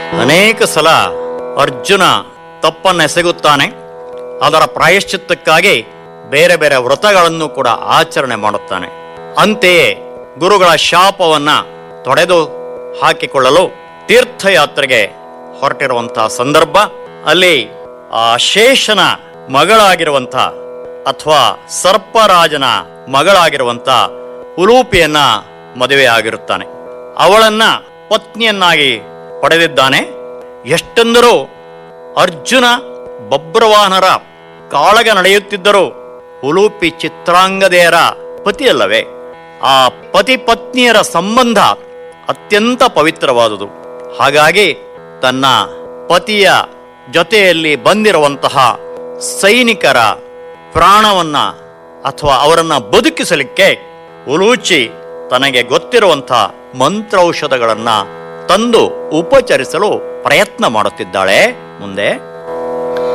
ಅನೇಕ ಸಲ ಅರ್ಜುನ ತಪ್ಪನ್ನೆಸಗುತ್ತಾನೆ ಅದರ ಪ್ರಾಯಶ್ಚಿತ್ತಕ್ಕಾಗಿ ಬೇರೆ ಬೇರೆ ವ್ರತಗಳನ್ನು ಕೂಡ ಆಚರಣೆ ಮಾಡುತ್ತಾನೆ ಅಂತೆಯೇ ಗುರುಗಳ ಶಾಪವನ್ನ ತೊಡೆದು ಹಾಕಿಕೊಳ್ಳಲು ತೀರ್ಥಯಾತ್ರೆಗೆ ಹೊರಟಿರುವಂತಹ ಸಂದರ್ಭ ಅಲ್ಲಿ ಆ ಶೇಷನ ಮಗಳಾಗಿರುವಂಥ ಅಥವಾ ಸರ್ಪರಾಜನ ಮಗಳಾಗಿರುವಂಥ ಉಲೂಪಿಯನ್ನ ಮದುವೆಯಾಗಿರುತ್ತಾನೆ ಅವಳನ್ನ ಪತ್ನಿಯನ್ನಾಗಿ ಪಡೆದಿದ್ದಾನೆ ಎಷ್ಟೆಂದರೂ ಅರ್ಜುನ ಬಬ್ರವಾಹನರ ಕಾಳಗ ನಡೆಯುತ್ತಿದ್ದರೂ ಉಲೂಪಿ ಚಿತ್ರಾಂಗದೆಯರ ಪತಿಯಲ್ಲವೇ ಆ ಪತಿ ಪತ್ನಿಯರ ಸಂಬಂಧ ಅತ್ಯಂತ ಪವಿತ್ರವಾದುದು ಹಾಗಾಗಿ ತನ್ನ ಪತಿಯ ಜೊತೆಯಲ್ಲಿ ಬಂದಿರುವಂತಹ ಸೈನಿಕರ ಪ್ರಾಣವನ್ನ ಅಥವಾ ಅವರನ್ನ ಬದುಕಿಸಲಿಕ್ಕೆ ಉಲೂಚಿ ತನಗೆ ಗೊತ್ತಿರುವಂತಹ ಮಂತ್ರೌಷಧಗಳನ್ನ ತಂದು ಉಪಚರಿಸಲು ಪ್ರಯತ್ನ ಮಾಡುತ್ತಿದ್ದಾಳೆ ಮುಂದೆ